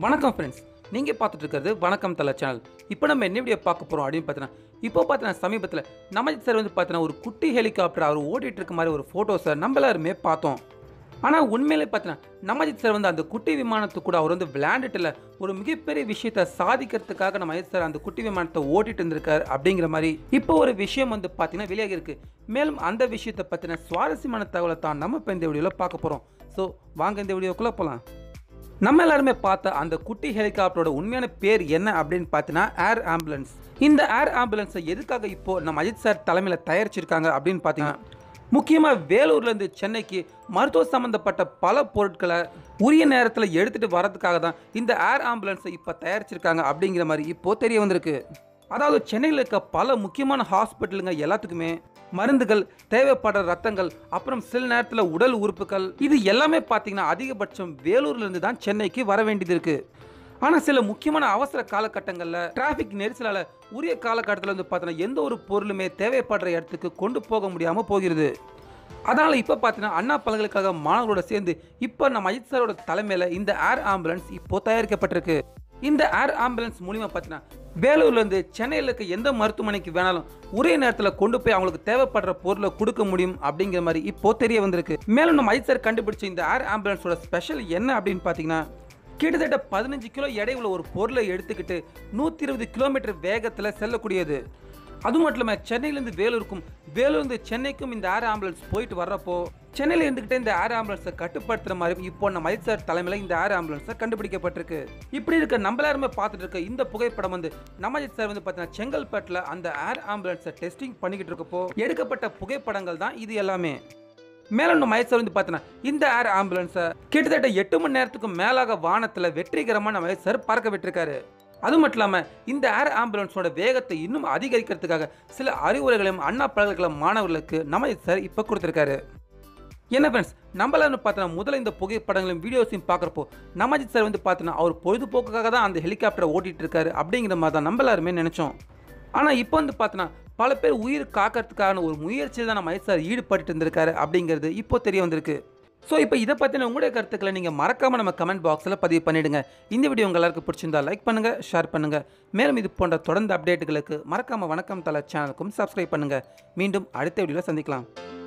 வணக்கம் ஃப்ரெண்ட்ஸ் நீங்கள் பார்த்துட்டு இருக்கிறது வணக்கம் தலை சேனல் இப்போ நம்ம என்ன வீடியோ பார்க்க போகிறோம் அப்படின்னு பார்த்தீங்கன்னா இப்போ பார்த்தீங்கன்னா சமீபத்தில் நமஜித் சார் வந்து பார்த்தீங்கன்னா ஒரு குட்டி ஹெலிகாப்டர் அவர் ஓடிட்டு இருக்க மாதிரி ஒரு ஃபோட்டோஸை நம்ம எல்லாருமே பார்த்தோம் ஆனால் உண்மையிலே பார்த்தீங்கன்னா நமஜித் சார் வந்து அந்த குட்டி விமானத்துக்கு கூட அவர் வந்து விளையாண்டுட்டுல ஒரு மிகப்பெரிய விஷயத்தை சாதிக்கிறதுக்காக நம்ம அஜித் சார் அந்த குட்டி விமானத்தை ஓட்டிட்டு இருந்திருக்காரு அப்படிங்கிற மாதிரி இப்போ ஒரு விஷயம் வந்து பார்த்தீங்கன்னா வெளியாகி இருக்கு மேலும் அந்த விஷயத்தை பற்றின சுவாரஸ்யமான தகவலை தான் நம்ம இப்போ இந்த வீடியோவில் பார்க்க போகிறோம் ஸோ வாங்க இந்த வீடியோக்குள்ளே போகலாம் நம்ம எல்லாருமே பார்த்த அந்த குட்டி ஹெலிகாப்டரோட உண்மையான பேர் என்ன அப்படின்னு பார்த்தீங்கன்னா ஏர் ஆம்புலன்ஸ் இந்த ஏர் ஆம்புலன்ஸை எதுக்காக இப்போ நம்ம அஜித் சார் தலைமையில் தயாரிச்சிருக்காங்க அப்படின்னு பார்த்தீங்கன்னா முக்கியமாக வேலூர்லேருந்து சென்னைக்கு மருத்துவ சம்மந்தப்பட்ட பல பொருட்களை உரிய நேரத்தில் எடுத்துகிட்டு வரதுக்காக தான் இந்த ஏர் ஆம்புலன்ஸை இப்போ தயாரிச்சிருக்காங்க அப்படிங்கிற மாதிரி இப்போ தெரிய வந்திருக்கு அதாவது சென்னையில் இருக்க பல முக்கியமான ஹாஸ்பிட்டலுங்க எல்லாத்துக்குமே மருந்துகள் தேவைப்படுற ரத்தங்கள் அப்புறம் சில நேரத்தில் உடல் உறுப்புகள் இது எல்லாமே பார்த்தீங்கன்னா அதிகபட்சம் வேலூர்லேருந்து தான் சென்னைக்கு வர வேண்டியது இருக்கு ஆனால் சில முக்கியமான அவசர காலகட்டங்களில் டிராஃபிக் நெரிசலால் உரிய காலகட்டத்தில் வந்து பார்த்தீங்கன்னா எந்த ஒரு பொருளுமே தேவைப்படுற இடத்துக்கு கொண்டு போக முடியாமல் போகிறது அதனால் இப்போ பார்த்தீங்கன்னா அண்ணா பல்கலைக்கழக மாணவர்களோட சேர்ந்து இப்போ நம்ம அஜித் சாரோட தலைமையில் இந்த ஏர் ஆம்புலன்ஸ் இப்போ தயாரிக்கப்பட்டிருக்கு இந்த ஏர் ஆம்புலன்ஸ் மூலிமா பார்த்தீங்கன்னா வேலூர்லேருந்து சென்னையில் இருக்க எந்த மருத்துவமனைக்கு வேணாலும் ஒரே நேரத்தில் கொண்டு போய் அவங்களுக்கு தேவைப்படுற பொருளை கொடுக்க முடியும் அப்படிங்கிற மாதிரி இப்போ தெரிய வந்திருக்கு மேலும் நம்ம அஜித் சார் கண்டுபிடிச்ச இந்த ஏர் ஆம்புலன்ஸோட ஸ்பெஷல் என்ன அப்படின்னு பார்த்தீங்கன்னா கிட்டத்தட்ட பதினஞ்சு கிலோ எடை உள்ள ஒரு பொருளை எடுத்துக்கிட்டு நூற்றி இருபது கிலோமீட்டர் வேகத்தில் செல்லக்கூடியது அது மட்டும் இல்லாமல் சென்னையிலேருந்து வேலூருக்கும் வேலூர்லேருந்து சென்னைக்கும் இந்த ஏர் ஆம்புலன்ஸ் போயிட்டு வர்றப்போ சென்னையில் இருந்துக்கிட்டே இந்த ஏர் ஆம்புலன்ஸை கட்டுப்படுத்துற மாதிரி இப்போ நம்ம மைத் சார் தலைமையில் இந்த ஏர் ஆம்புலன்ஸை கண்டுபிடிக்கப்பட்டிருக்கு இப்படி இருக்க நம்ம எல்லாருமே பார்த்துட்டு இருக்க இந்த புகைப்படம் வந்து நமஜித் சார் வந்து பார்த்தீங்கன்னா செங்கல்பட்டில் அந்த ஏர் ஆம்புலன்ஸை டெஸ்டிங் பண்ணிக்கிட்டு இருக்கப்போ எடுக்கப்பட்ட புகைப்படங்கள் தான் இது எல்லாமே மேலும் நம்ம மகேஷ் சார் வந்து பார்த்தோன்னா இந்த ஏர் ஆம்புலன்ஸை கிட்டத்தட்ட எட்டு மணி நேரத்துக்கு மேலாக வானத்தில் வெற்றிகரமாக நம்ம மகேஷ் சார் பறக்க விட்டுருக்காரு அது மட்டும் இல்லாமல் இந்த ஏர் ஆம்புலன்ஸோட வேகத்தை இன்னும் அதிகரிக்கிறதுக்காக சில அறிவுரைகளையும் அண்ணா பல்கலைக்கழக மாணவர்களுக்கு நம்ம சார் இப்போ கொடுத்துருக்காரு என்ன ஃப்ரெண்ட்ஸ் நம்மளால பார்த்தோன்னா முதல்ல இந்த புகைப்படங்களையும் வீடியோஸையும் பார்க்குறப்போ நமஜித் சார் வந்து பார்த்தோன்னா அவர் பொழுதுபோக்குக்காக தான் அந்த ஹெலிகாப்டரை ஓட்டிட்டு இருக்காரு அப்படிங்கிற மாதிரி தான் நம்ம எல்லாருமே நினச்சோம் ஆனால் இப்போ வந்து பார்த்தோன்னா பல பேர் உயிர் காக்கிறதுக்கான ஒரு முயற்சியில் தான் நம்ம மகேஷ் சார் ஈடுபட்டு இருந்திருக்காரு அப்படிங்கிறது இப்போ தெரிய வந்திருக்கு ஸோ இப்போ இதை பற்றின உங்களுடைய கருத்துக்களை நீங்கள் மறக்காமல் நம்ம கமெண்ட் பாக்ஸில் பதிவு பண்ணிவிடுங்க இந்த வீடியோ உங்கள் எல்லாருக்கும் பிடிச்சிருந்தா லைக் பண்ணுங்கள் ஷேர் பண்ணுங்கள் மேலும் இது போன்ற தொடர்ந்து அப்டேட்டுகளுக்கு மறக்காமல் வணக்கம் தலை சேனலுக்கும் சப்ஸ்கிரைப் பண்ணுங்கள் மீண்டும் அடுத்த வீடியோவில் சந்திக்கலாம்